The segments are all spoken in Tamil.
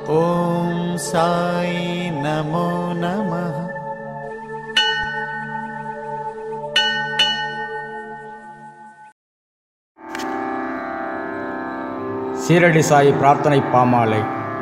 ॐ साई नमो नमः சீரடி சாய் பிரார்த்தனை பாமாலை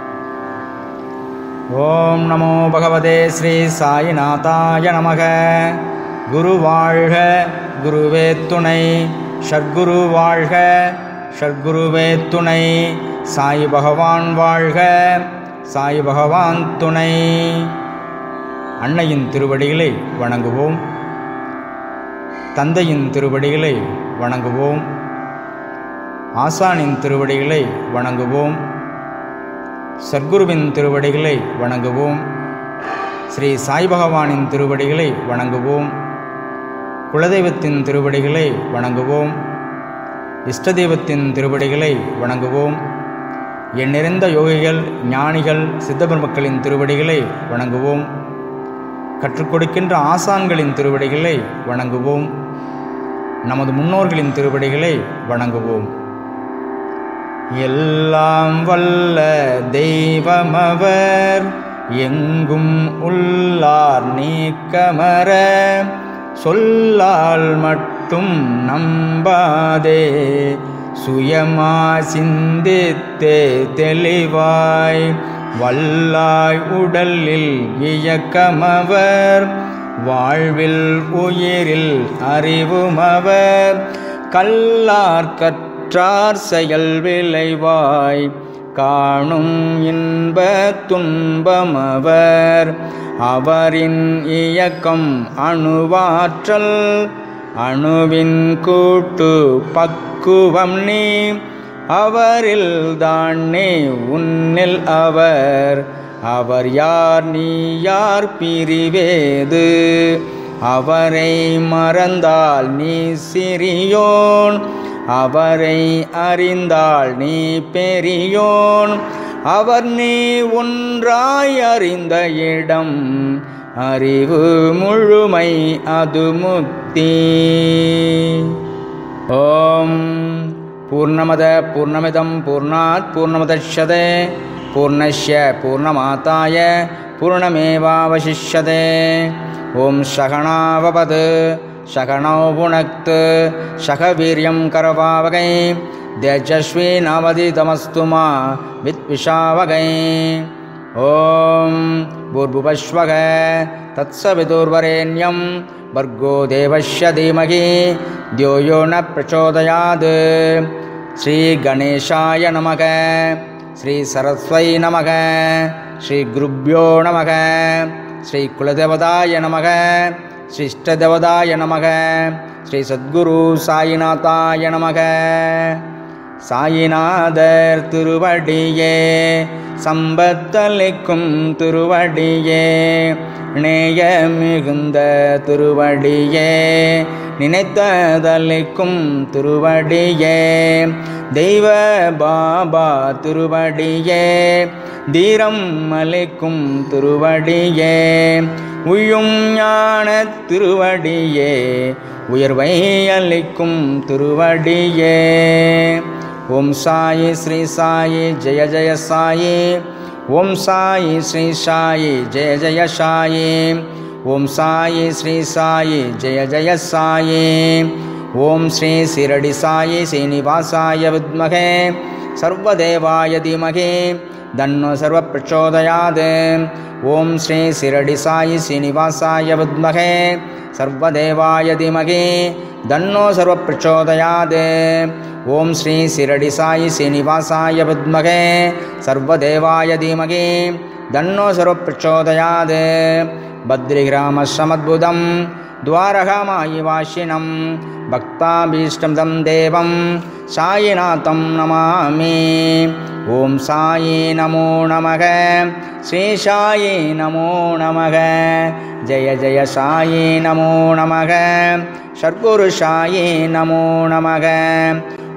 ஓம் நமோ பகவதே ஸ்ரீ சாயிநாதாய நமக குரு வாழ்க குருவே துணை ஷட்குரு வாழ்க ஷட்குருவே துணை சாய் பகவான் வாழ்க சாய் பகவான் துணை அன்னையின் திருவடிகளை வணங்குவோம் தந்தையின் திருவடிகளை வணங்குவோம் ஆசானின் திருவடிகளை வணங்குவோம் சத்குருவின் திருவடிகளை வணங்குவோம் ஸ்ரீ சாய் பகவானின் திருவடிகளை வணங்குவோம் குலதெய்வத்தின் திருவடிகளை வணங்குவோம் இஷ்டதெய்வத்தின் திருவடிகளை வணங்குவோம் எண்ணிறந்த யோகிகள் ஞானிகள் சித்தபெருமக்களின் திருவடிகளை வணங்குவோம் கற்றுக் கொடுக்கின்ற ஆசான்களின் திருவடிகளை வணங்குவோம் நமது முன்னோர்களின் திருவடிகளை வணங்குவோம் எல்லாம் வல்ல தெய்வமவர் எங்கும் உள்ளார் நீக்கமர சொல்லால் மட்டும் நம்பாதே சுயமா சிந்தித்தே தெளிவாய் வல்லாய் உடலில் இயக்கமவர் வாழ்வில் உயிரில் அறிவுமவர் கல்லார் கற்றார் செயல் விளைவாய் காணும் இன்ப துன்பமவர் அவரின் இயக்கம் அணுவாற்றல் அணுவின் கூட்டு பக்குவம் நீ அவரில் தான் நீ உன்னில் அவர் அவர் யார் நீ யார் பிரிவேது அவரை மறந்தால் நீ சிறியோன் அவரை அறிந்தால் நீ பெரியோன் அவர் நீ ஒன்றாய் அறிந்த இடம் அறிவு முழுமை அது முக்தி ஓம் பூர்ணமத பூர்ணமிதம் பூர்ணாத் பூர்ணமுதட்சதே பூர்ணஸ்ய பூர்ணமாதாய பூர்ணமேவாவசிஷ்யதே ஓம் சகணாவபது சகணோ புனக்து சகவீரியம் கரவாவகை தேஜஸ்வி நவதிதமஸ்து மா வித்விஷாவகை ஓம் பூர்புவஸ்வக தத்சவிதுர்வரேண்யம் भर्गो देवस्य धीमहि द्यो यो न प्रचोदयात् श्रीगणेशाय नमः श्रीसरस्वै नमः श्रीगुरुभ्यो नमः श्रीकुलदेवताय नमः श्रीष्टदेवताय नमः श्रीसद्गुरु साईनाथाय नमः சாயிநாதர் திருவடியே சம்பத்தளிக்கும் திருவடியே நேய மிகுந்த திருவடியே நினைத்ததளிக்கும் திருவடியே தெய்வ பாபா திருவடியே தீரம் அளிக்கும் திருவடியே உயும் ஞான திருவடியே உயர்வை அளிக்கும் திருவடியே ஓம் சாயி ஸ்ரீ சாயி ஜெய ஜெய சாயி ஓம் சாயி ஸ்ரீ சாயி ஜெய ஜெய சாயி ஓம் சாயி ஸ்ரீ சாயி ஜெய ஜெய சாயி ஓம் ஸ்ரீ சிரடி சாயி ஸ்ரீனிவாசாய வித்மகே சர்வதேவாய தீமகே தன்னோ சர்வ பிரச்சோதயாத் ஓம் ஸ்ரீ சிரடி சாயி ஸ்ரீனிவாசாய வித்மகே சர்வதேவாய தீமகே தன்னோ சர்வ பிரச்சோதயாத் ஓம் ஸ்ரீ சிரடி சாயி ஸ்ரீனிவாசாய வித்மகே சர்வதேவாய தீமகே தன்னோ சர்வ பிரச்சோதயாத் பத்ரிகிராமஸ்ரமத்புதம் द्वारकामायि वाशिनं भक्ताभीष्टं तं देवं सायिनाथं नमामि ॐ साई नमो नमः श्रीशायि नमो नमः जय जय साई नमो नमः षड्गुरुशायि नमो नमः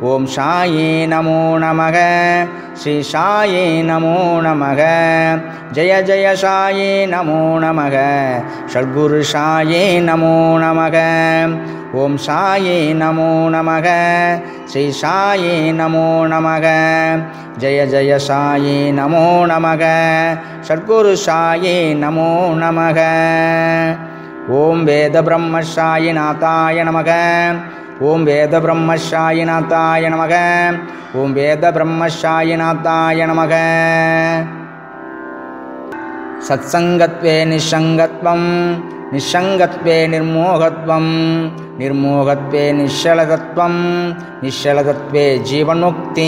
ஓம் சாயே நமோ நமக ஸ்ரீ சாயே நமோ நமக ஜெய ஜெய சாயே நமோ நமக ஷட்குரு சாயே நமோ நமக ஓம் சாயே நமோ நமக ஸ்ரீ சாயே நமோ நமக ஜெய ஜெய சாயே நமோ நமக ஷட்குரு சாயே நமோ நமக ஓம் வேத பிரம்மசாயிநாதாய நமக ஓம் வேத பிரம்மசாயிநாதாய நமக ஓம் வேத பிரம்மசாயிநாதாய நமக சத்சங்கத்வே நிஷங்கத்வம் நிஷங்கத்வே நிர்மோகத்வம் நிர்மோகத்வே நிஷலதத்வம் நிஷலதத்வே ஜீவன்முக்தி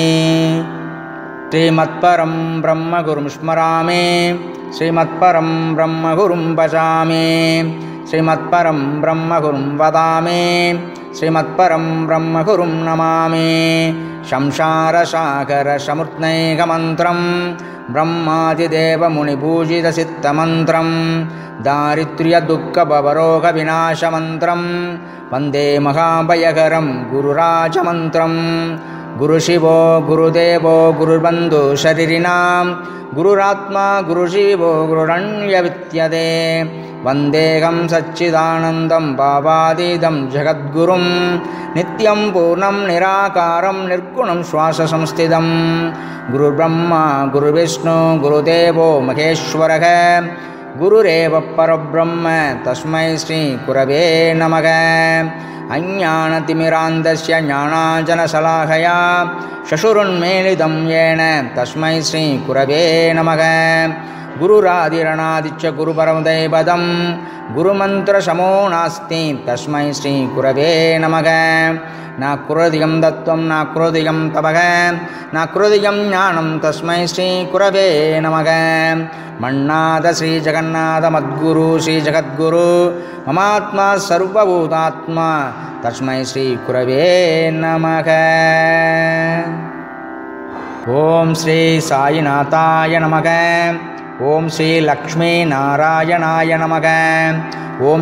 श्रीमत्परं ब्रह्मगुरुं स्मरामि श्रीमत्परं ब्रह्मगुरुं भजामि श्रीमत्परं ब्रह्मगुरुं वदामि श्रीमत्परं ब्रह्मगुरुं नमामि संसारसागरसमुत्नैकमन्त्रं ब्रह्मादिदेवमुनिपूजितसिद्धमन्त्रं दारिद्र्यदुःखभवरोगविनाशमन्त्रं वन्दे महाभयकरं गुरुराजमन्त्रम् गुरुशिवो गुरुदेवो गुरुर्बन्धु शरीरिणां गुरुरात्मा गुरुशिवो गुरुरण्यविद्यते वन्देहं सच्चिदानन्दं भावातीतं जगद्गुरुं नित्यं पूर्णं निराकारं निर्गुणं श्वाससंस्थितं गुरुब्रह्मा गुरुविष्णु गुरुदेवो महेश्वरः गुरुरेव परब्रह्म तस्मै श्रीकुरवे नमः अज्ञानतिमिरान्धस्य ज्ञानाजनशलाखया शशुरुन्मेलितं येन तस्मै श्रीकुरवे नमः गुरुरादिरणादिच्च गुरुपरमदैवतं गुरुमन्त्रशमो नास्ति तस्मै श्रीकुरवे नमः न कुरदियं दत्त्वं न कुरदियं तपः न कुरदियं ज्ञानं तस्मै श्रीकुरवे नमः मन्नाथ श्रीजगन्नाथ मद्गुरु श्रीजगद्गुरु ममात्मा सर्वभूतात्मा तस्मै श्रीकुरवे नमः ॐ श्री साईनाथाय नमः ॐ श्री लक्ष्मीनारायणाय नमः ॐ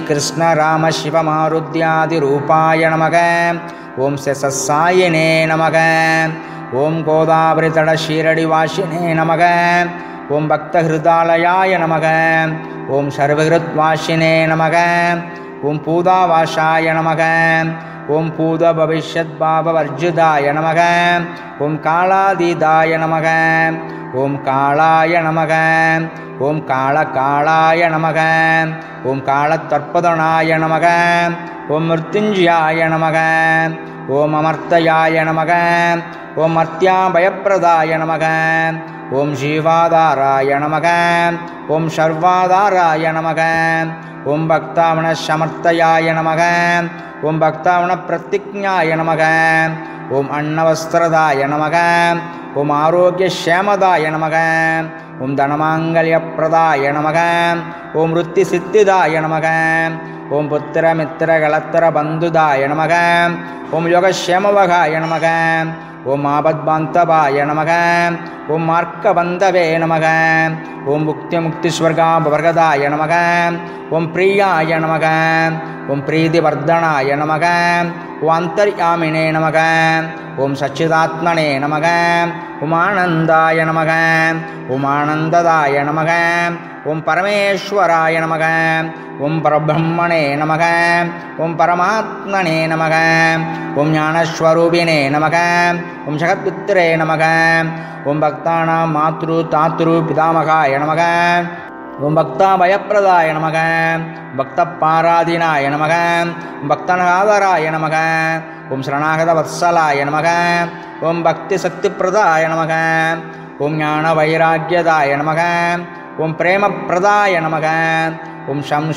श्रीकृष्णरामशिवमारुद्यादिरूपाय नमः ॐ ससायिने नमः ॐ गोदावरितडशीरडिवासिने नमः ॐ भक्तहृदालयाय नमः ॐ सर्वहृद्वासिने नमः ॐ पूदावासाय नमः ॐ पूतभविष्यद्भाववर्जिताय नमः ॐ कालादीदाय नमः ॐ कालाय नमः ॐ कालकालाय नमः ॐ कालतर्पदनाय नमः ॐ मृत्युञ्जयाय नमः ॐ अमर्तयाय नमः ॐ मर्त्याभयप्रदाय नमः ॐ जीवाधाराय नमः ॐ सर्वाधाराय नमः ॐ भक्तावणसमर्थयाय नमः ॐ भक्तावणप्रतिज्ञाय नमः ॐ अन्नवस्त्रदाय नमः ॐ आरोग्यक्षेमदाय नमः ॐ धनमाङ्गल्यप्रदाय नमः ॐ वृत्तिसिद्धिदाय नमः ॐ पुत्रमित्रकलत्तरबन्धुदाय नमः ॐ योगक्षेमवगाय नमः ॐ आपद्बान्धवाय नमः ॐ मार्कबन्धवे नमः ॐ मुक्तिमुक्तिस्वर्गापवर्गदाय नमः ॐ प्रियाय नमः ॐ प्रीतिवर्धनाय नमः ॐ अन्तर्यामिने नमः ॐ सच्चिदात्मने नमः ॐ आनन्दाय नमः ॐ आनन्ददाय नमः ॐ परमेश्वराय नमः ॐ परब्रह्मणे नमः ॐ परमात्मने नमः ॐ ज्ञानस्वरूपिणे नमः ॐ जगत्पुत्रे नमः ॐ भक्तानां मातृ तातृ पितामहाय नमः ॐ भक्ताभयप्रदाय नमः भक्तपाराधीनाय नमः भक्तनादराय नमः ॐ शरणागतवत्सलाय नमः ॐ भक्तिशक्तिप्रदाय नमः ॐ ज्ञानवैराग्यदाय नमः ॐ प्रेमप्रदाय नमः ॐ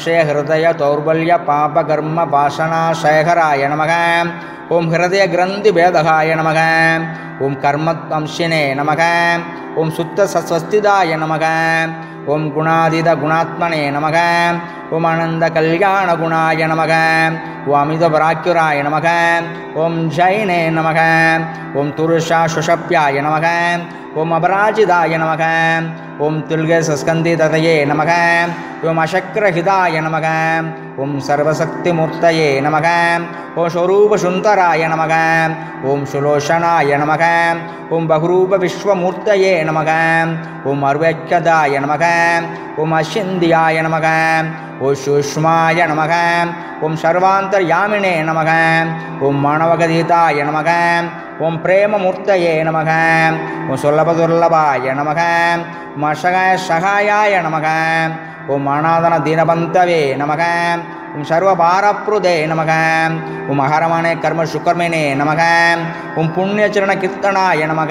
संशयहृदयदौर्बल्यपापकर्मवासनाशेखराय नमः ॐ हृदयग्रन्थिभेदकाय नमः ॐ कर्मत्वंशिने नमः ॐ शुद्धसस्वस्तिदाय नमः ॐ गुणादिदगुणात्मने नमः ॐ आनन्दकल्याणगुणाय नमः ॐ अमितपराक्युराय नमः ॐ जैने नमः ॐ तुरुषाशुषप्याय नमः ॐ अपराजिताय नमः ஓம் துல்க சஸ்கந்தி ததையே நமக ஓம் அசக்ரஹிதாய நமக ஓம் சர்வசக்தி மூர்த்தயே நமக ஓம் ஸ்வரூப சுந்தராய நமக ஓம் சுலோஷனாய நமக ஓம் பகுரூப விஸ்வமூர்த்தயே நமக ஓம் அர்வக்கதாய நமக ஓம் அசிந்தியாய நமக ஓம் சூஷ்மாய நமக ஓம் சர்வாந்தர்யாமினே நமக ஓம் மாணவகதீதாய நமக ஓம் பிரேமமூர்த்தயே நமக ஓம் சுல்லபதுர்லபாய நமக ஓம் அசகாய சகாயாய நமக ஓம் அநாதன தீனபந்தவே நமக ஓம் சர்வபாரப்ருதே நமக ஓம் அகரமணே கர்ம சுக்கர்மினே நமக ஓம் புண்ணியச்சரண கீர்த்தனாய நமக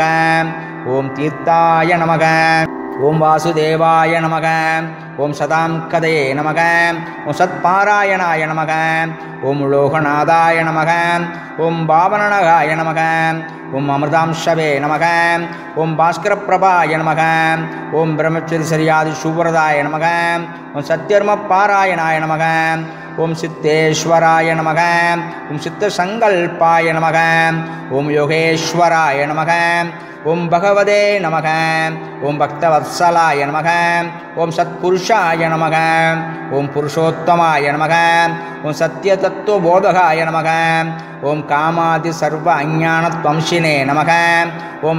ஓம் தீர்த்தாய நமக ஓம் வாசுதேவாய நமக ஓம் சதாம் கதையே நமக ஓம் சத்பாராயணாய நமக ஓம் லோகநாதாய நமக ஓம் பாவனனகாய நமக ஓம் அமிர்தாம்சவே நமக ஓம் பாஸ்கரப்பிரபாய நமக ஓம் பிரம்மச்சரிசரியாதி சுப்ரதாய நமக ஓம் சத்யர்ம பாராயணாய நமக ஓம் சித்தேஸ்வராய நமக ஓம் சித்த சங்கல்பாய நமக ஓம் யோகேஸ்வராய நமக ஓம் பகவதே நமக ஓம் பக்தவத்சலாய நமக ஓம் சத்புருஷாய நமக ஓம் புருஷோத்தமாய நமக ஓம் சத்ய தத்துவபோதகாய நமக ஓம் காமாதி சர்வ அஞ்ஞானத்வம்சினே நமக ஓம்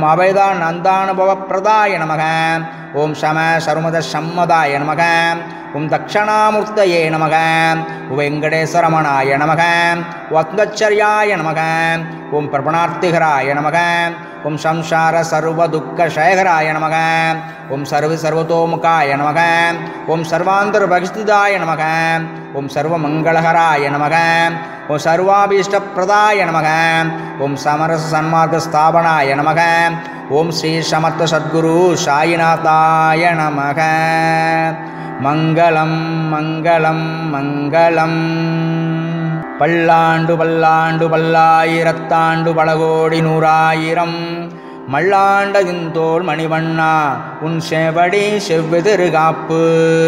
அபைதானந்தானுபவப்பிரதாய நமக ஓம் சம சருமத சம்மதாய நமக ஓம் தக்ஷணாமூர்த்தயே நமக ஓம் வெங்கடேஸ்வரமணாய நமக வத்னச்சரியாய நமக ஓம் பிரபணார்த்திகராய நமக ஓம் சம்சார சர்வ துக்க சேகராய நமக ஓம் சர்வ சர்வதோமுகாய நமக ஓம் சர்வாந்தர பகிஸ்திதாய நமக ஓம் சர்வமங்களகராய நமக ஓம் சர்வாபீஷ்டப்பிரதாய நமக ஓம் சமரச சன்மார்க்க ஸ்தாபனாய நமக ஓம் ஸ்ரீ சமர்த்த சத்குரு சாயிநாதாய நமக மங்களம் மங்களம் மங்களம் பல்லாண்டு பல்லாண்டு பல்லாயிரத்தாண்டு பலகோடி நூறாயிரம் மல்லாண்டதின் தோள் மணிவண்ணா உன் செவடி செவ்விதிருகாப்பு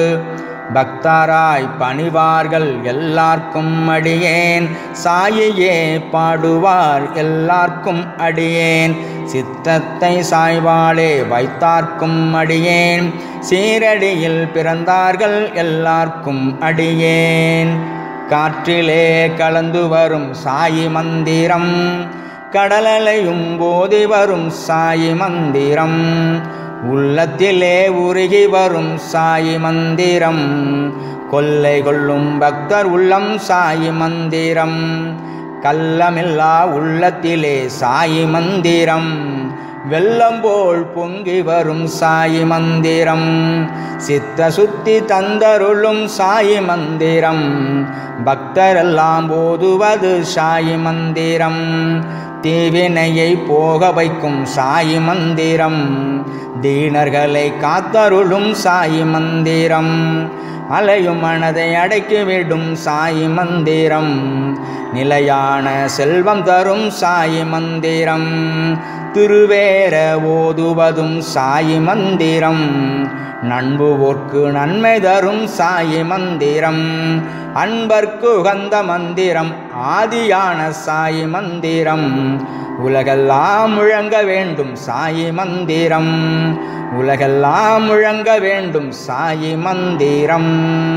பக்தாராய் பணிவார்கள் எல்லார்க்கும் அடியேன் சாயியே பாடுவார் எல்லார்க்கும் அடியேன் சித்தத்தை சாய்வாளே வைத்தார்க்கும் அடியேன் சீரடியில் பிறந்தார்கள் எல்லார்க்கும் அடியேன் காற்றிலே கலந்து வரும் சாயி மந்திரம் கடலலையும் போதி வரும் சாயி மந்திரம் உள்ளத்திலே உருகி வரும் சாயி மந்திரம் கொல்லை கொள்ளும் பக்தர் உள்ளம் சாயி மந்திரம் கள்ளமில்லா உள்ளத்திலே சாயி மந்திரம் வெள்ளம் போல் பொங்கி வரும் சாயி மந்திரம் சித்த சுத்தி தந்தருளும் சாயி மந்திரம் பக்தரெல்லாம் போதுவது சாயி மந்திரம் தீவினையை போக வைக்கும் சாயி மந்திரம் தீனர்களை காத்தருளும் சாயி மந்திரம் அலையும் மனதை அடக்கிவிடும் சாயி மந்திரம் நிலையான செல்வம் தரும் சாயி மந்திரம் திருவேர ஓதுவதும் சாயி மந்திரம் நண்புவோர்க்கு நன்மை தரும் சாயி மந்திரம் அன்பர்க்கு உகந்த மந்திரம் ஆதியான சாயி மந்திரம் உலகெல்லாம் முழங்க வேண்டும் சாயி மந்திரம் உலகெல்லாம் முழங்க வேண்டும் சாயி மந்திரம்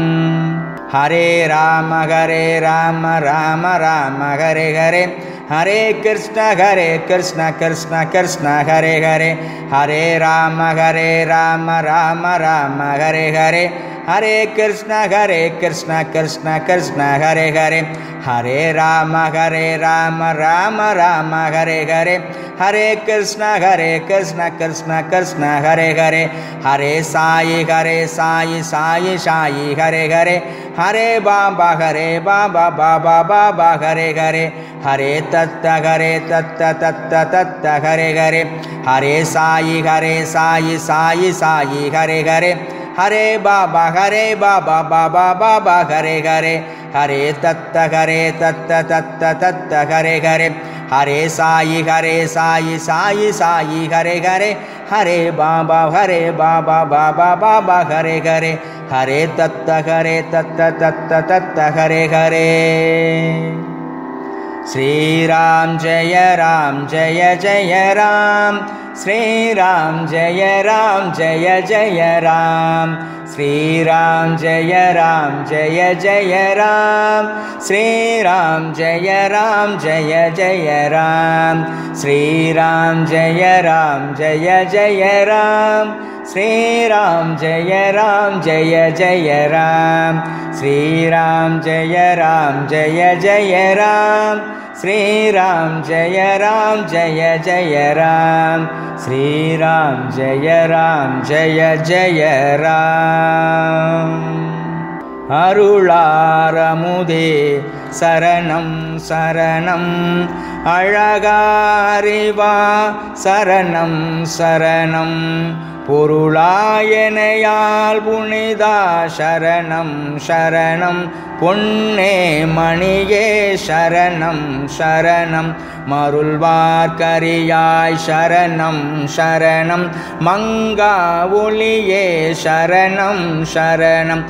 ஹரே ராம ஹரே ராம ராம ராம ஹரே ஹரே ஹரே கிருஷ்ண ஹரே கிருஷ்ண கிருஷ்ண கிருஷ்ண ஹரே ஹரே ஹரே ராம ஹரே ராம ராம ராம ஹரே ஹரே ஹரே கிருஷ்ண ஹரே கிருஷ்ண கிருஷ்ண கிருஷ்ண ஹரே ஹரே ஹரே ராம ஹரே ராம ராம ராம ஹரே ஹரே ஹரே கிருஷ்ண ஹரே கிருஷ்ண கிருஷ்ண கிருஷ்ண ஹரே ஹரே ஹரே சாயி ஹரே சாயி சாயி சாயி ஹரே ஹரே ஹரே பாபா ஹரே பாபா பாபா பாபா ஹரே ஹரே ஹரே தத்த ஹரே தத்த தத்த தத்த ஹரே ஹரே ஹரே சாயி ஹரே சாயி சாயி சாயி ஹரே ஹரே ஹரே பாபா ஹரே பாபா பாபா பாபா ஹரே ஹரே ஹரே தத்த ஹரே தத்த தத்த தத்த ஹரே ஹரே ஹரே சாயி ஹரே சாயி சாயி சாயி ஹரே ஹரே ஹரே பாபா ஹரே பாபா பாபா பாபா ஹரே ஹரே ஹரே தத்த ஹரே தத்த தத்த தத்த ஹரே ஹரே श्रीराम जय राम जय जय राम श्रीराम जय राम जय जय राम श्रीराम जय राम जय जय राम श्रीराम जय राम जय जय राम श्रीराम जय राम जय जय राम श्रीराम जय राम जय जय राम श्रीराम जय राम जय जय राम श्रीराम जय राम जय जय राम श्रीराम जय राम जय जय राम அருளாரமுதே சரணம் சரணம் அழகாரிவா சரணம் சரணம் பொருளாயனையால் புனிதா சரணம் சரணம் பொன்னே மணியே சரணம் சரணம் மருள்வார்கரியாய் சரணம் சரணம் மங்கா ஒளியே சரணம் சரணம்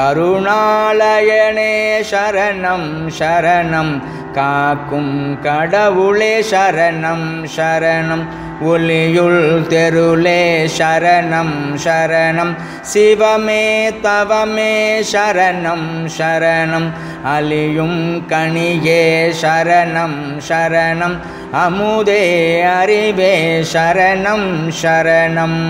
கருணாலயனே சரணம் சரணம் காக்கும் கடவுளே சரணம் சரணம் ஒளியுள் தெருளே சரணம் சரணம் சிவமே தவமே சரணம் சரணம் அலியும் கனியே சரணம் சரணம் அமுதே அறிவே சரணம் சரணம்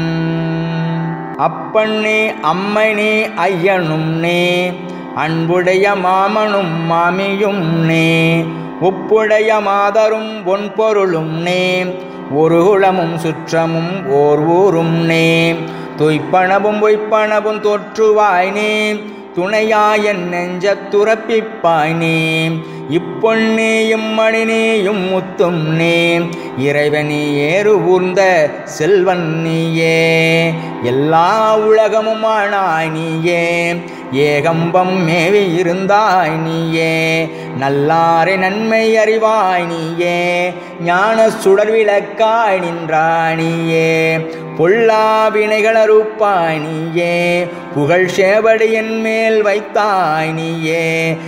அப்பண்ணே அம்மனே ஐயனும் நே அன்புடைய மாமனும் மாமியும் நே உப்புடைய மாதரும் பொன்பொருளும் நே ஒரு குளமும் சுற்றமும் ஓர் ஊரும் நே துய்ப்பனவும் பொய்ப்பனவும் தோற்றுவாய் நே துணையாயன் நெஞ்ச துறப்பிப்பாய் நீ இப்பொன்னேயும் மணினேயும் முத்தும் நே இறைவனி ஏறு ஊர்ந்த செல்வன் நீயே எல்லா உலகமும் ஆனாய் நீயே ஏகம்பம் மேவி இருந்தாய் நீயே நல்லாரை நன்மை அறிவாய் நீயே ஞான சுடர் விளக்காய் நின்றாய் நீயே பொல்லா வினைகள் அறுப்பாய் நீயே புகழ் சேவடியின் மேல் வைத்தாய் நீயே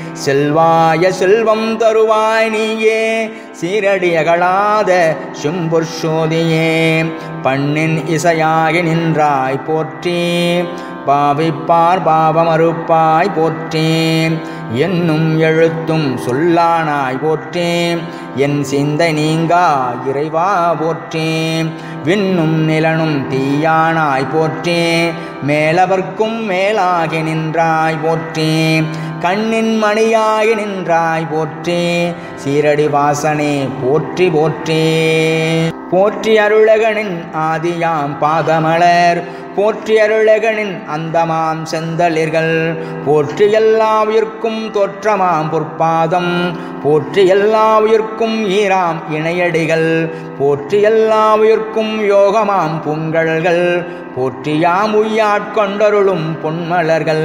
செல்வாய செல்வம் தருவாய் நீயே சீரடியகளாத செம்பொற் சோதியே பண்ணின் இசையாகி நின்றாய் போற்றி பாவிப்பார் பாவம் அறுப்பாய் போற்றி என்னும் எழுத்தும் சொல்லானாய் போற்றி என் சிந்தை நீங்கா இறைவா போற்றி விண்ணும் நிலனும் தீயானாய் போற்றி மேலவர்க்கும் மேலாகி நின்றாய் போற்றி கண்ணின் மணியாகி நின்றாய் போற்றி சீரடி வாசனே போற்றி போற்றி போற்றி அருளகனின் ஆதியாம் பாதமலர் போற்றி அருளகனின் அந்தமாம் செந்தளிர்கள் போற்றி எல்லா உயிர்க்கும் தோற்றமாம் பொற்பாதம் போற்றி எல்லா உயிர்க்கும் ஈராம் இணையடிகள் போற்றி எல்லா உயிர்க்கும் யோகமாம் புங்கழ்கள் போற்றியாம் உய்யாட்கொண்டருளும் பொன்மலர்கள்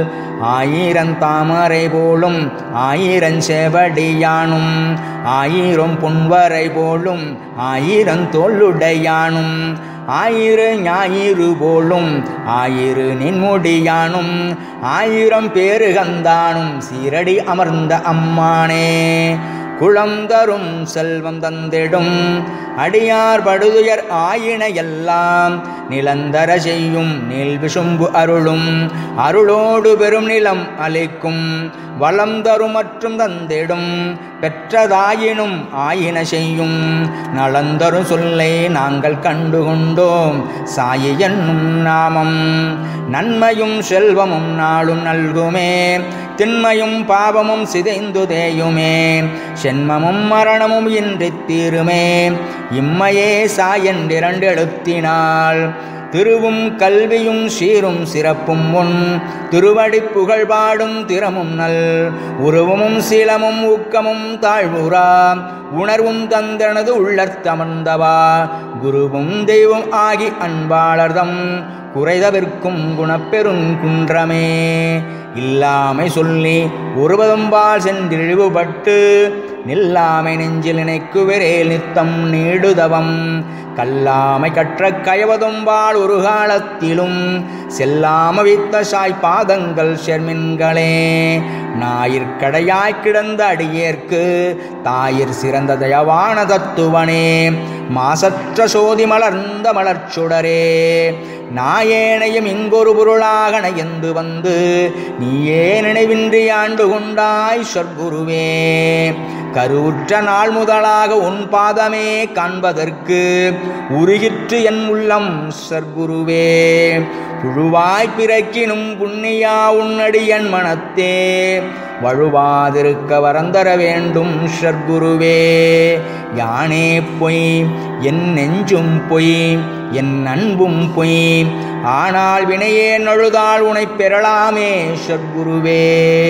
ஆயிரம் தாமரை போலும் ஆயிரம் செவடியானும் ஆயிரம் பொன்வரை போலும் ஆயிரம் தோளுடையானும் ஆயிரு ஞாயிறு போலும் ஆயிரு நின்முடியானும் ஆயிரம் பேருகந்தானும் சீரடி அமர்ந்த அம்மானே குளம் தரும் செல்வம் தந்திடும் அடியார் படுதுயர் ஆயின எல்லாம் நிலந்தர செய்யும் நீல் விசும்பு அருளும் அருளோடு பெரும் நிலம் அளிக்கும் வளம் தரும் மற்றும் தந்திடும் பெற்றதாயினும் ஆயின செய்யும் நலந்தரும் சொல்லை நாங்கள் கண்டு கொண்டோம் சாயி என்னும் நாமம் நன்மையும் செல்வமும் நாளும் நல்குமே திண்மையும் பாவமும் சிதைந்து தேயுமே சென்மமும் மரணமும் இன்றி தீருமே இம்மையே சாயென்றிரண்டு எழுத்தினால் திருவும் கல்வியும் சீரும் சிறப்பும் உன் திருவடி புகழ் பாடும் திறமும் நல் உருவமும் சீலமும் ஊக்கமும் தாழ்வுரா உணர்வும் தந்தனது உள்ளர்த்தமர்ந்தவா குருவும் தெய்வம் ஆகி அன்பாளர்தம் குறைதவிற்கும் குணப்பெருங்குன்றமே இல்லாமை சொல்லி ஒருவதம்பால் சென்றிழிவுபட்டு நில்லாமை நெஞ்சில் நினைக்குவரேல் நித்தம் நீடுதவம் கல்லாமை கற்ற கயவதும்பால் ஒரு காலத்திலும் செல்லாம வைத்த சாய் பாதங்கள் ஷெர்மின்களே ஞாயிற்கடையாய் கிடந்த அடியேற்கு தாயிற் சிறந்த தயவான தத்துவனே மாசற்ற சோதி மலர்ந்த மலர்ச்சுடரே நாயேனையும் இங்கொரு பொருளாக நயந்து வந்து நீயே நினைவின்றி ஆண்டு கொண்டாய் சொற்குருவே கருவுற்ற நாள் முதலாக உன் பாதமே காண்பதற்கு உருகிற்று என் உள்ளம் சர்க்குருவே புழுவாய் பிறக்கினும் புண்ணியா உன்னடியன் மனத்தே வழுவாதிருக்க வரந்தர வேண்டும் ஷர்குருவே யானே பொய் என் நெஞ்சும் பொய் என் அன்பும் பொய் ஆனால் வினையே நழுதால் உனை பெறலாமே ஷர்குருவே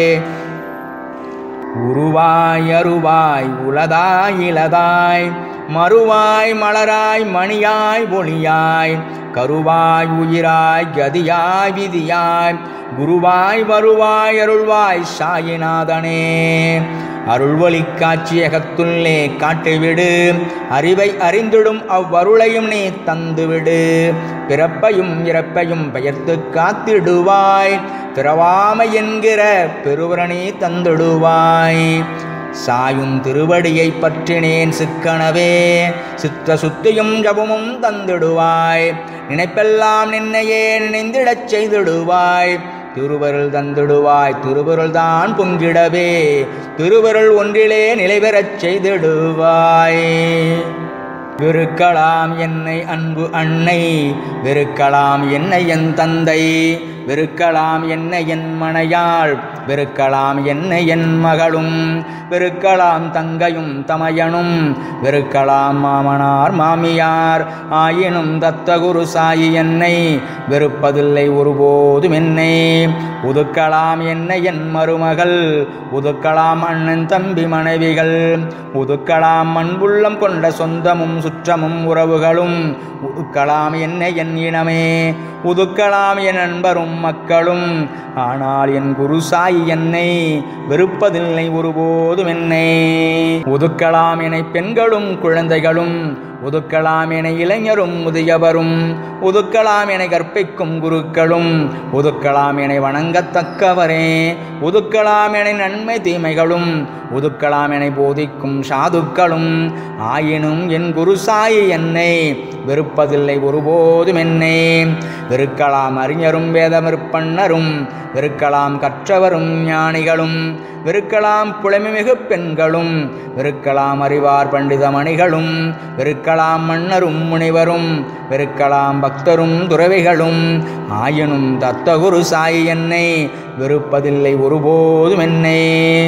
உருவாய் அருவாய் உலதாய் இலதாய் மறுவாய் மலராய் மணியாய் ஒளியாய் கருவாய் உயிராய் கதியாய் விதியாய் குருவாய் வருவாய் அருள்வாய் சாயிநாதனே அருள்வழி காட்சியகத்துள்ளே காட்டிவிடு அறிவை அறிந்திடும் அவ்வருளையும் நீ தந்துவிடு பிறப்பையும் இறப்பையும் பெயர்த்து காத்திடுவாய் பிறவாமை என்கிற பெருவரணி தந்திடுவாய் சாயும் திருவடியை பற்றினேன் சிக்கனவே சித்த சுத்தியும் ஜபமும் தந்திடுவாய் நினைப்பெல்லாம் நின்னையே நினைந்திடச் செய்திடுவாய் திருவருள் தந்திடுவாய் திருவருள் தான் பொங்கிடவே திருவருள் ஒன்றிலே நிலை பெறச் செய்திடுவாய் வெறுக்கலாம் என்னை அன்பு அன்னை வெறுக்கலாம் என்னை என் தந்தை வெறுக்கலாம் என்னை என் மனையாள் வெறுக்கலாம் என்னை என் மகளும் வெறுக்கலாம் தங்கையும் தமையனும் வெறுக்கலாம் மாமனார் மாமியார் ஆயினும் தத்தகுரு சாயி என்னை வெறுப்பதில்லை ஒருபோதும் என்னை உதுக்கலாம் என்னை என் மருமகள் உதுக்கலாம் அண்ணன் தம்பி மனைவிகள் உதுக்கலாம் அன்புள்ளம் கொண்ட சொந்தமும் சுற்றமும் உறவுகளும் உதுக்கலாம் என்னை என் இனமே உதுக்கலாம் என் நண்பரும் மக்களும் ஆனால் என் குரு சாய் என்னை வெறுப்பதில்லை ஒருபோதும் என்னை ஒதுக்கலாம் என பெண்களும் குழந்தைகளும் ஒதுக்கலாம் என இளைஞரும் முதியவரும் ஒதுக்கலாம் என கற்பிக்கும் குருக்களும் ஒதுக்கலாம் என வணங்கத்தக்கவரே ஒதுக்கலாம் என நன்மை தீமைகளும் ஒதுக்கலாம் என போதிக்கும் சாதுக்களும் ஆயினும் என் குரு சாயி என்னை வெறுப்பதில்லை ஒருபோதும் என்னை வெறுக்கலாம் அறிஞரும் வேதமிருப்பண்ணரும் வெறுக்கலாம் கற்றவரும் ஞானிகளும் வெறுக்கலாம் புலமைமிகு பெண்களும் வெறுக்கலாம் அறிவார் பண்டித மணிகளும் வெறுக்கலாம் மன்னரும் முனிவரும் வெறுக்கலாம் பக்தரும் துறவிகளும் ஆயினும் தத்தகுரு சாயி என்னை வெறுப்பதில்லை ஒருபோதும் என்னை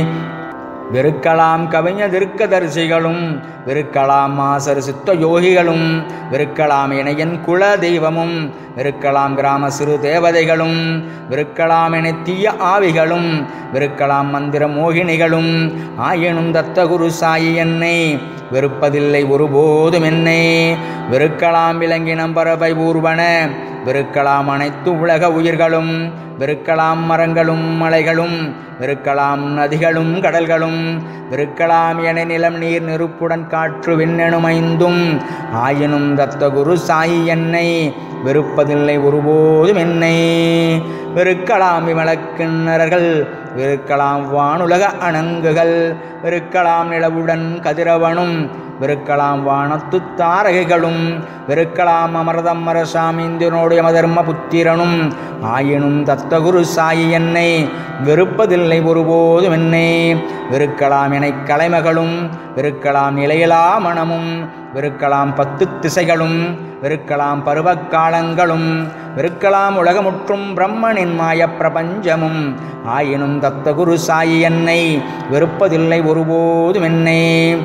வெறுக்கலாம் கவிஞ திருக்கதரிசிகளும் வெறுக்கலாம் மாசர் சித்த யோகிகளும் வெறுக்கலாம் இணையன் குல தெய்வமும் வெறுக்கலாம் கிராம சிறு தேவதைகளும் வெறுக்கலாம் என தீய ஆவிகளும் வெறுக்கலாம் மந்திர மோகினிகளும் ஆயினும் தத்தகுரு சாயி என்னை வெறுப்பதில்லை ஒருபோதும் என்னை வெறுக்கலாம் விலங்கினம் பறவை ஊர்வன வெறுக்கலாம் அனைத்து உலக உயிர்களும் வெறுக்கலாம் மரங்களும் மலைகளும் வெறுக்கலாம் நதிகளும் கடல்களும் வெறுக்கலாம் என நிலம் நீர் நெருப்புடன் காற்று விண்ணெனுமைந்தும் ஆயினும் தத்த குரு சாயி என்னை வெறுப்பதில்லை ஒருபோதும் என்னை வெறுக்கலாம் விமலக்கிண்ணறர்கள் வெறுக்கலாம் வானுலக அணங்குகள் வெறுக்கலாம் நிலவுடன் கதிரவனும் வெறுக்கலாம் வானத்து தாரகைகளும் வெறுக்கலாம் அமரதம் அரசாமிந்திரனுடைய மதர்ம புத்திரனும் ஆயினும் தத்தகுரு சாயி என்னை வெறுப்பதில்லை ஒருபோதும் என்னை வெறுக்கலாம் என கலைமகளும் வெறுக்கலாம் நிலையிலா மனமும் வெறுக்கலாம் பத்து திசைகளும் வெறுக்கலாம் பருவக்காலங்களும் வெறுக்கலாம் உலகமுற்றும் பிரம்மனின் மாய பிரபஞ்சமும் ஆயினும் தத்தகுரு சாயி என்னை வெறுப்பதில்லை ஒருபோதும் என்னை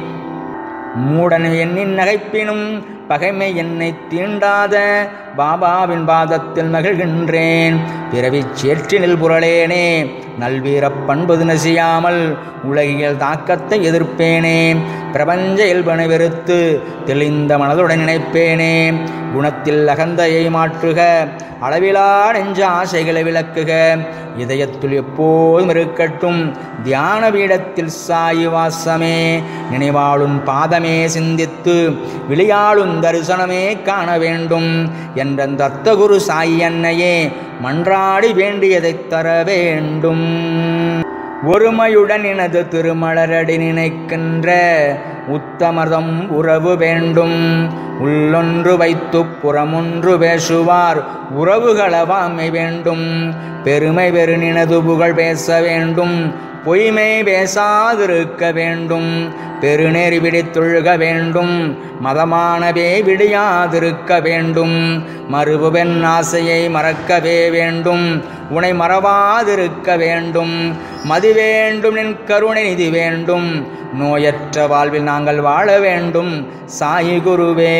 மூடன் எண்ணின் நகைப்பினும் பகைமை என்னை தீண்டாத பாபாவின் பாதத்தில் மகிழ்கின்றேன் பிறவிச் சேற்றினில் புரளேனே நல்வீரப் பண்பது நசியாமல் உலகியல் தாக்கத்தை எதிர்ப்பேனே பிரபஞ்ச இயல்பனை வெறுத்து தெளிந்த மனதுடன் நினைப்பேனே குணத்தில் அகந்தையை மாற்றுக அளவிலா நெஞ்ச ஆசைகளை விளக்குக இதயத்துள் எப்போதும் இருக்கட்டும் தியான பீடத்தில் சாயி வாசமே நினைவாளும் பாதமே சிந்தித்து விளையாளும் தரிசனமே காண வேண்டும் என்ற தத்தகுரு சாயி அன்னையே மன்றாடி வேண்டியதைத் தர வேண்டும் ஒருமையுடன் எனது திருமலரடி நினைக்கின்ற உத்தமதம் உறவு வேண்டும் உள்ளொன்று வைத்து புறமொன்று பேசுவார் உறவுகளவாமை வேண்டும் பெருமை பெருநினது புகழ் பேச வேண்டும் பொய்மை பேசாதிருக்க வேண்டும் பெருநெறி விடித்தொழுக வேண்டும் மதமானவே விடியாதிருக்க வேண்டும் மறுபுவென் ஆசையை மறக்கவே வேண்டும் உனை மறவாதிருக்க வேண்டும் மதி வேண்டும் நின் கருணை நிதி வேண்டும் நோயற்ற வாழ்வில் நாங்கள் வாழ வேண்டும் சாயி குருவே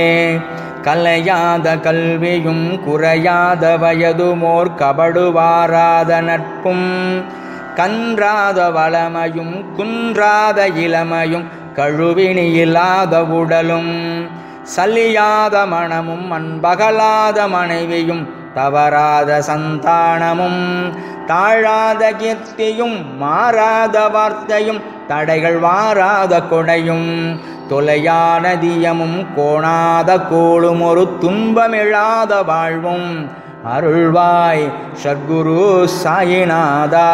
கலையாத கல்வியும் குறையாத வயதுமோர் கபடுவாராத நட்பும் கன்றாத வளமையும் குன்றாத இளமையும் கழுவினி இல்லாத உடலும் சலியாத மனமும் அன்பகலாத மனைவியும் தவறாத சந்தானமும் தாழாத கீர்த்தியும் மாறாத வார்த்தையும் தடைகள் வாராத கொடையும் தொலையான தியமும் கோணாத கோளும் ஒரு துன்பமிழாத வாழ்வும் அருள்வாய் சத்குரு சாயிநாதா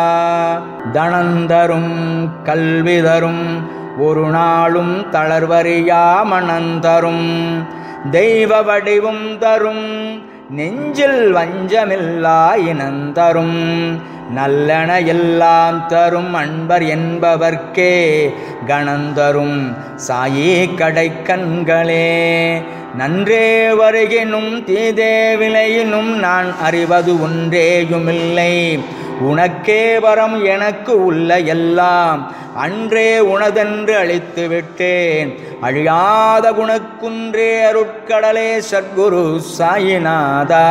தனந்தரும் கல்வி தரும் ஒரு நாளும் தளர்வறியா மனந்தரும் தெய்வ வடிவும் தரும் நெஞ்சில் வஞ்சமில்லா இனந்தரும் நல்லன எல்லாம் தரும் அன்பர் என்பவர்க்கே கணந்தரும் சாயே கடை கண்களே நன்றே வருகினும் தீதே விளையினும் நான் அறிவது ஒன்றேயுமில்லை உனக்கே வரம் எனக்கு உள்ள எல்லாம் அன்றே உனதென்று அழித்து விட்டேன் அழியாத குணக்குன்றே அருட்கடலே சத்குரு சாயிநாதா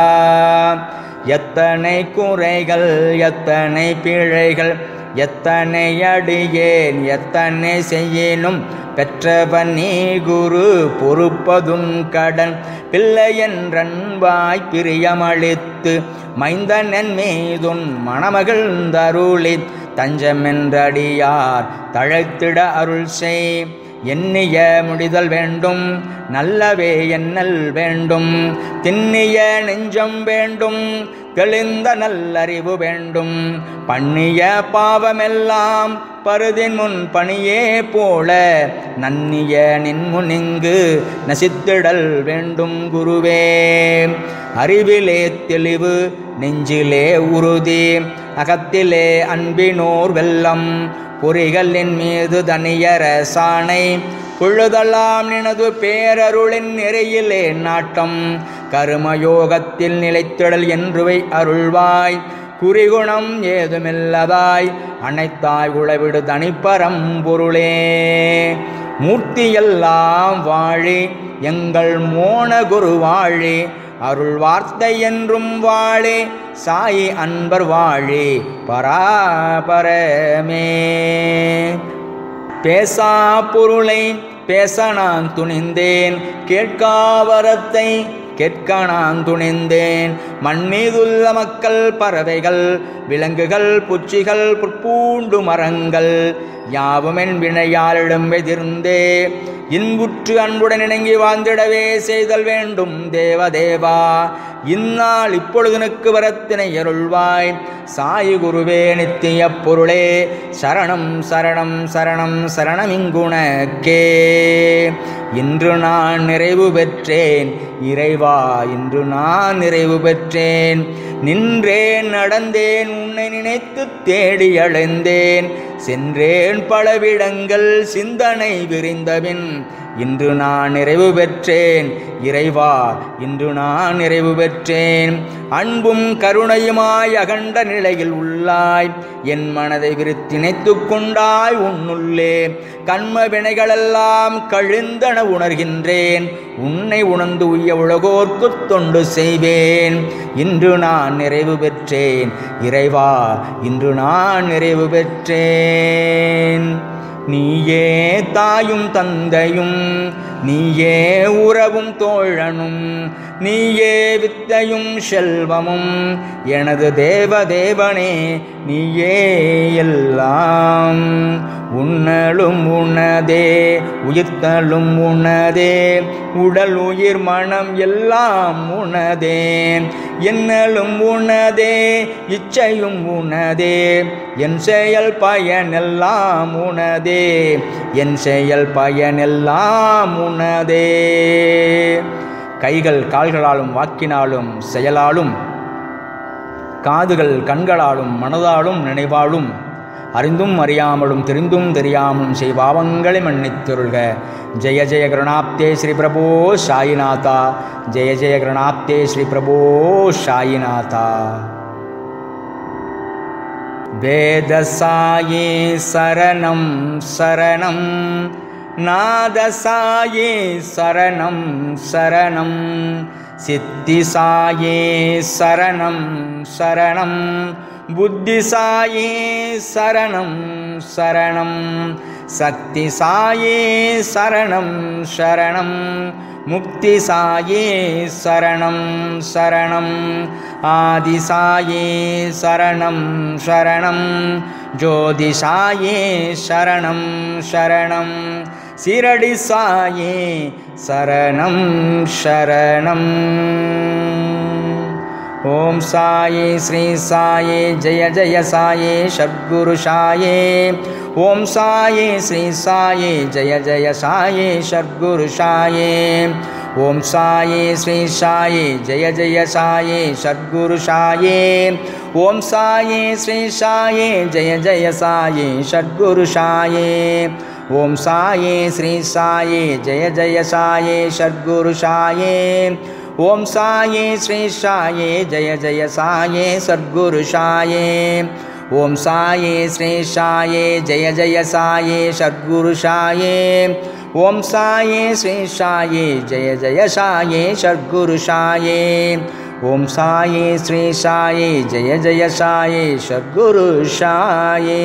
எத்தனை குறைகள் எத்தனை பிழைகள் எத்தனை அடியேன் எத்தனை செய்யினும் பெற்றவன் நீ குரு பொறுப்பதுன் கடன் பிள்ளை என்றன்பாய் பிரியமளித்து மைந்தன் என் மீதுன் மணமகிழ்ந்தருளி தஞ்சமென்றடியார் தழைத்திட அருள் செய் எண்ணிய முடிதல் வேண்டும் நல்லவே எண்ணல் வேண்டும் திண்ணிய நெஞ்சம் வேண்டும் தெளிந்த நல்லறிவு வேண்டும் பண்ணிய பாவமெல்லாம் பருதின் முன் பணியே போல நன்னிய நின்முனிங்கு நசித்திடல் வேண்டும் குருவே அறிவிலே தெளிவு நெஞ்சிலே உறுதி அகத்திலே அன்பினோர் வெள்ளம் பொறிகளின் மீது தனியர சாணை பொழுதெல்லாம் நினது பேரருளின் நிறையிலே நாட்டம் கருமயோகத்தில் நிலைத்திடல் என்றுவை அருள்வாய் குறிகுணம் ஏதுமில்லதாய் அனைத்தாய் உளவிடு தனிப்பரம் பொருளே மூர்த்தியெல்லாம் வாழி எங்கள் மோன குரு வாழி அருள் வார்த்தை என்றும் வாழே சாயி அன்பர் வாழி பராபரமே பேசா பொருளை பேச நான் துணிந்தேன் கேட்காவரத்தை கேட்க நான் துணிந்தேன் மண் மீதுள்ள மக்கள் பறவைகள் விலங்குகள் பூச்சிகள் புற்பூண்டு மரங்கள் யாவுமென் வினையாளிடம் எதிர்ந்தே இன்புற்று அன்புடன் இணங்கி வாழ்ந்திடவே செய்தல் வேண்டும் தேவதேவா இந்நாள் இப்பொழுதனுக்கு வரத்தினை அருள்வாய் சாயி குருவே நித்திய பொருளே சரணம் சரணம் சரணம் சரணம் இங்குணக்கே இன்று நான் நிறைவு பெற்றேன் இறைவா இன்று நான் நிறைவு பெற்றேன் நின்றேன் நடந்தேன் உன்னை நினைத்து தேடி அழைந்தேன் சென்றேன் பலவிடங்கள் சிந்தனை விரிந்தபின் இன்று நான் நிறைவு பெற்றேன் இறைவா இன்று நான் நிறைவு பெற்றேன் அன்பும் கருணையுமாய் அகண்ட நிலையில் உள்ளாய் என் மனதை விருத்திணைத்து கொண்டாய் உன்னுள்ளே கண்ம வினைகளெல்லாம் கழிந்தன உணர்கின்றேன் உன்னை உணர்ந்து உய்ய உலகோர்க்கு தொண்டு செய்வேன் இன்று நான் நிறைவு பெற்றேன் இறைவா இன்று நான் நிறைவு பெற்றேன் நீயே தாயும் தந்தையும் நீயே உறவும் தோழனும் நீயே வித்தையும் செல்வமும் எனது தேவ தேவனே நீயே எல்லாம் உண்ணலும் உணதே உயிர்த்தலும் உணதே உடல் உயிர் மனம் எல்லாம் உணதே என்னலும் உணதே இச்சையும் உணதே என் செயல் பயனெல்லாம் உணதே என் செயல் பயனெல்லாம் உணதே கைகள் கால்களாலும் வாக்கினாலும் செயலாலும் காதுகள் கண்களாலும் மனதாலும் நினைவாலும் அறிந்தும் அறியாமலும் தெரிந்தும் தெரியாமலும் செய்வாவங்களை மன்னித்தொருள்க ஜெய ஜெய கருணாப்தே ஸ்ரீ பிரபோ சாயிநாதா ஜெய ஜெய கருணாப்தே ஸ்ரீ பிரபோ சாயிநாதா வேதசாயே சரணம் சரணம் நாதசாயே சரணம் சரணம் சித்திசாயே சரணம் சரணம் புத்திசாயே சரணம் சரணம் சக்திசாயே சரணம் சரணம் முக்திசாயே சரணம் சரணம் ஆதிசாயே சரணம் சரணம் ஜோதிஷாயே சரணம் சரணம் சிரடி சாயே சரணம் சரணம் ஓம் சாயே ஸ்ரீ சாயே ஜெய ஜெய சாயே சத்குரு சாயே ஓம் சாயே ஸ்ரீ சாயே ஜெய ஜெய சாயே சத்குரு சாயே ஓம் சாயே ஸ்ரீ சாயே ஜெய ஜெய சாயே சத்குரு சாயே ஓம் சாயே ஸ்ரீ சாயே ஜெய ஜெய சாயே சத்குரு சாயே ஓம் சாயே ஸ்ரீ சாயே ஜெய ஜெய சாயே சத்குரு சாயே ஓம் சாயே ஸ்ரீ சாயே ஜெய ஜெய சாயே சத்குரு சாயே ஓம் சாயே ஸ்ரீ சாயே ஜெய ஜெய சாயே சத்குரு சாயே ஓம் சாயே ஸ்ரீ சாயே ஜெய ஜெய சாயே சத்குரு சாயே ஓம் சாயே ஸ்ரீ சாயே ஜெய ஜெய சாயே சத்குரு சாயே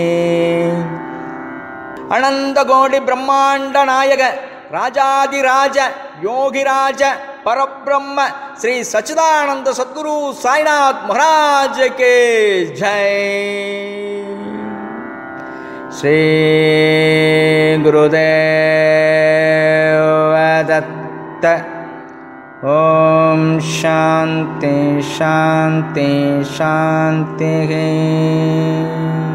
அனந்த கோடி பிரம்மாண்ட நாயக ராஜாதிராஜ யோகிராஜ பரபிரம்ம ஸ்ரீ சச்சிதானந்த சத்குரு சாய்நாத் மகாராஜ் கே ஜெய் ஸ்ரீ குருதேவ தத்த ஓம் சாந்தி சாந்தி சாந்தி